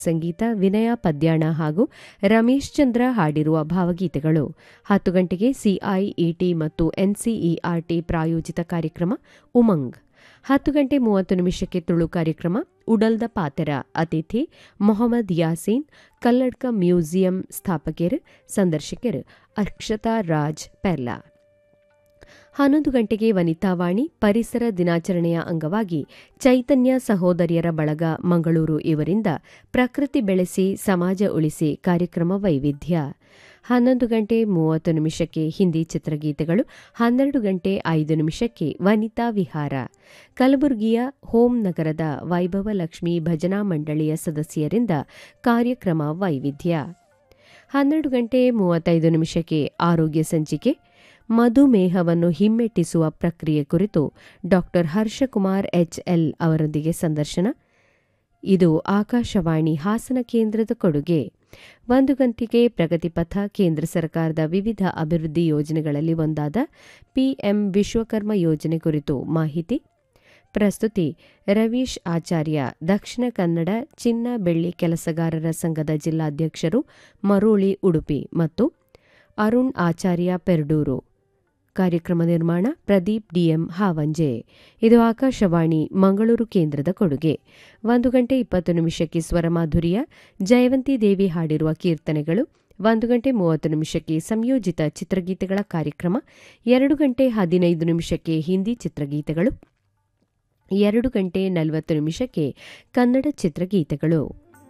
ಸಂಗೀತ ವಿನಯ ಪದ್ಯಾಣ ಹಾಗೂ ರಮೇಶ್ ಚಂದ್ರ ಹಾಡಿರುವ ಭಾವಗೀತೆಗಳು ಹತ್ತು ಗಂಟೆಗೆ ಸಿಐಇಟಿ ಮತ್ತು ಎನ್ಸಿಇಆರ್ಟಿ ಪ್ರಾಯೋಜಿತ ಕಾರ್ಯಕ್ರಮ ಉಮಂಗ್ ಹತ್ತು ಗಂಟೆ ಮೂವತ್ತು ನಿಮಿಷಕ್ಕೆ ತುಳು ಕಾರ್ಯಕ್ರಮ ಉಡಲ್ದ ಪಾತೆರ ಅತಿಥಿ ಮೊಹಮ್ಮದ್ ಯಾಸೀನ್ ಕಲ್ಲಡ್ಕ ಮ್ಯೂಸಿಯಂ ಸ್ಥಾಪಕರು ಸಂದರ್ಶಕರು ಅಕ್ಷತಾ ರಾಜ್ ಪೆರ್ಲಾ ಹನ್ನೊಂದು ಗಂಟೆಗೆ ವನಿತಾವಾಣಿ ಪರಿಸರ ದಿನಾಚರಣೆಯ ಅಂಗವಾಗಿ ಚೈತನ್ಯ ಸಹೋದರಿಯರ ಬಳಗ ಮಂಗಳೂರು ಇವರಿಂದ ಪ್ರಕೃತಿ ಬೆಳೆಸಿ ಸಮಾಜ ಉಳಿಸಿ ಕಾರ್ಯಕ್ರಮ ವೈವಿಧ್ಯ ಹನ್ನೊಂದು ಗಂಟೆ ಮೂವತ್ತು ನಿಮಿಷಕ್ಕೆ ಹಿಂದಿ ಚಿತ್ರಗೀತೆಗಳು ಹನ್ನೆರಡು ಗಂಟೆ ಐದು ನಿಮಿಷಕ್ಕೆ ವನಿತಾ ವಿಹಾರ ಕಲಬುರಗಿಯ ಹೋಂ ನಗರದ ವೈಭವ ಲಕ್ಷ್ಮಿ ಭಜನಾ ಮಂಡಳಿಯ ಸದಸ್ಯರಿಂದ ಕಾರ್ಯಕ್ರಮ ವೈವಿಧ್ಯ ಹನ್ನೆರಡು ಗಂಟೆ ಮೂವತ್ತೈದು ನಿಮಿಷಕ್ಕೆ ಆರೋಗ್ಯ ಸಂಚಿಕೆ ಮಧುಮೇಹವನ್ನು ಹಿಮ್ಮೆಟ್ಟಿಸುವ ಪ್ರಕ್ರಿಯೆ ಕುರಿತು ಡಾಕ್ಟರ್ ಹರ್ಷಕುಮಾರ್ ಎಚ್ಎಲ್ ಅವರೊಂದಿಗೆ ಸಂದರ್ಶನ ಇದು ಆಕಾಶವಾಣಿ ಹಾಸನ ಕೇಂದ್ರದ ಕೊಡುಗೆ ಒಂದು ಗಂಟೆಗೆ ಪ್ರಗತಿಪಥ ಕೇಂದ್ರ ಸರ್ಕಾರದ ವಿವಿಧ ಅಭಿವೃದ್ಧಿ ಯೋಜನೆಗಳಲ್ಲಿ ಒಂದಾದ ಪಿಎಂ ವಿಶ್ವಕರ್ಮ ಯೋಜನೆ ಕುರಿತು ಮಾಹಿತಿ ಪ್ರಸ್ತುತಿ ರವೀಶ್ ಆಚಾರ್ಯ ದಕ್ಷಿಣ ಕನ್ನಡ ಚಿನ್ನ ಬೆಳ್ಳಿ ಕೆಲಸಗಾರರ ಸಂಘದ ಜಿಲ್ಲಾಧ್ಯಕ್ಷರು ಮರೋಳಿ ಉಡುಪಿ ಮತ್ತು ಅರುಣ್ ಆಚಾರ್ಯ ಪೆರ್ಡೂರು ಕಾರ್ಯಕ್ರಮ ನಿರ್ಮಾಣ ಪ್ರದೀಪ್ ಡಿಎಂ ಹಾವಂಜೆ ಇದು ಆಕಾಶವಾಣಿ ಮಂಗಳೂರು ಕೇಂದ್ರದ ಕೊಡುಗೆ ಒಂದು ಗಂಟೆ ಇಪ್ಪತ್ತು ನಿಮಿಷಕ್ಕೆ ಸ್ವರಮಾಧುರ್ಯ ಜಯವಂತಿ ದೇವಿ ಹಾಡಿರುವ ಕೀರ್ತನೆಗಳು ಒಂದು ಗಂಟೆ ಮೂವತ್ತು ನಿಮಿಷಕ್ಕೆ ಸಂಯೋಜಿತ ಚಿತ್ರಗೀತೆಗಳ ಕಾರ್ಯಕ್ರಮ ಎರಡು ಗಂಟೆ ಹದಿನೈದು ನಿಮಿಷಕ್ಕೆ ಹಿಂದಿ ಚಿತ್ರಗೀತೆಗಳು ಎರಡು ಗಂಟೆ ನಲವತ್ತು ನಿಮಿಷಕ್ಕೆ ಕನ್ನಡ ಚಿತ್ರಗೀತೆಗಳು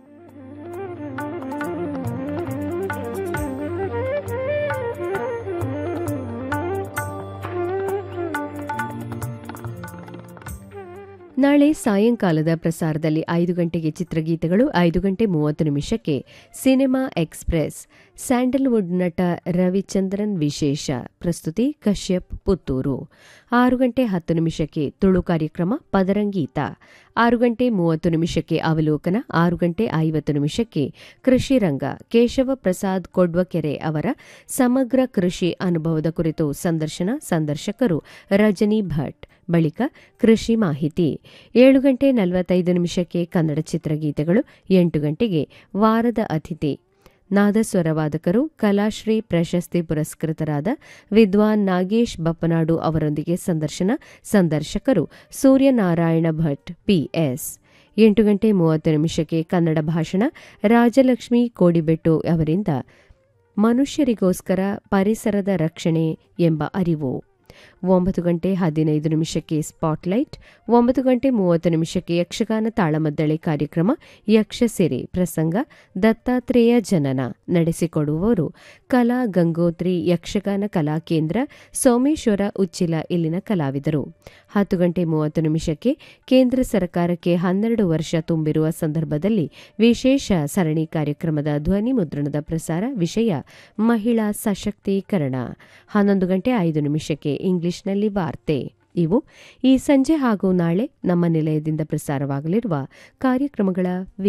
ನಾಳೆ ಸಾಯಂಕಾಲದ ಪ್ರಸಾರದಲ್ಲಿ ಐದು ಗಂಟೆಗೆ ಚಿತ್ರಗೀತೆಗಳು ಐದು ಗಂಟೆ ಮೂವತ್ತು ನಿಮಿಷಕ್ಕೆ ಸಿನಿಮಾ ಎಕ್ಸ್ಪ್ರೆಸ್ ಸ್ಯಾಂಡಲ್ವುಡ್ ನಟ ರವಿಚಂದ್ರನ್ ವಿಶೇಷ ಪ್ರಸ್ತುತಿ ಕಶ್ಯಪ್ ಪುತ್ತೂರು ಆರು ಗಂಟೆ ಹತ್ತು ನಿಮಿಷಕ್ಕೆ ತುಳು ಕಾರ್ಯಕ್ರಮ ಪದರಂಗೀತ ಆರು ಗಂಟೆ ಮೂವತ್ತು ನಿಮಿಷಕ್ಕೆ ಅವಲೋಕನ ಆರು ಗಂಟೆ ಐವತ್ತು ನಿಮಿಷಕ್ಕೆ ಕೃಷಿ ರಂಗ ಕೇಶವ ಪ್ರಸಾದ್ ಕೊಡ್ವಕೆರೆ ಅವರ ಸಮಗ್ರ ಕೃಷಿ ಅನುಭವದ ಕುರಿತು ಸಂದರ್ಶನ ಸಂದರ್ಶಕರು ರಜನಿ ಭಟ್ ಬಳಿಕ ಕೃಷಿ ಮಾಹಿತಿ ಏಳು ಗಂಟೆ ನಲವತ್ತೈದು ನಿಮಿಷಕ್ಕೆ ಕನ್ನಡ ಚಿತ್ರಗೀತೆಗಳು ಎಂಟು ಗಂಟೆಗೆ ವಾರದ ಅತಿಥಿ ನಾದಸ್ವರವಾದಕರು ಕಲಾಶ್ರೀ ಪ್ರಶಸ್ತಿ ಪುರಸ್ಕೃತರಾದ ವಿದ್ವಾನ್ ನಾಗೇಶ್ ಬಪ್ಪನಾಡು ಅವರೊಂದಿಗೆ ಸಂದರ್ಶನ ಸಂದರ್ಶಕರು ಸೂರ್ಯನಾರಾಯಣ ಭಟ್ ಪಿಎಸ್ ಎಂಟು ಗಂಟೆ ಮೂವತ್ತು ನಿಮಿಷಕ್ಕೆ ಕನ್ನಡ ಭಾಷಣ ರಾಜಲಕ್ಷ್ಮಿ ಕೋಡಿಬೆಟ್ಟು ಅವರಿಂದ ಮನುಷ್ಯರಿಗೋಸ್ಕರ ಪರಿಸರದ ರಕ್ಷಣೆ ಎಂಬ ಅರಿವು ಒಂಬತ್ತು ಗಂಟೆ ಹದಿನೈದು ನಿಮಿಷಕ್ಕೆ ಸ್ಪಾಟ್ಲೈಟ್ ಒಂಬತ್ತು ಗಂಟೆ ಮೂವತ್ತು ನಿಮಿಷಕ್ಕೆ ಯಕ್ಷಗಾನ ತಾಳಮದ್ದಳೆ ಕಾರ್ಯಕ್ರಮ ಯಕ್ಷಸಿರಿ ಪ್ರಸಂಗ ದತ್ತಾತ್ರೇಯ ಜನನ ನಡೆಸಿಕೊಡುವವರು ಕಲಾ ಗಂಗೋತ್ರಿ ಯಕ್ಷಗಾನ ಕಲಾ ಕೇಂದ್ರ ಸೋಮೇಶ್ವರ ಉಚ್ಚಿಲ ಇಲ್ಲಿನ ಕಲಾವಿದರು ಹತ್ತು ಗಂಟೆ ಮೂವತ್ತು ನಿಮಿಷಕ್ಕೆ ಕೇಂದ್ರ ಸರ್ಕಾರಕ್ಕೆ ಹನ್ನೆರಡು ವರ್ಷ ತುಂಬಿರುವ ಸಂದರ್ಭದಲ್ಲಿ ವಿಶೇಷ ಸರಣಿ ಕಾರ್ಯಕ್ರಮದ ಧ್ವನಿ ಮುದ್ರಣದ ಪ್ರಸಾರ ವಿಷಯ ಮಹಿಳಾ ಸಶಕ್ತೀಕರಣ ಹನ್ನೊಂದು ಗಂಟೆ ಐದು ನಿಮಿಷಕ್ಕೆ ಇಂಗ್ಲಿಷ್ನಲ್ಲಿ ವಾರ್ತೆ ಇವು ಈ ಸಂಜೆ ಹಾಗೂ ನಾಳೆ ನಮ್ಮ ನಿಲಯದಿಂದ ಪ್ರಸಾರವಾಗಲಿರುವ ಕಾರ್ಯಕ್ರಮಗಳ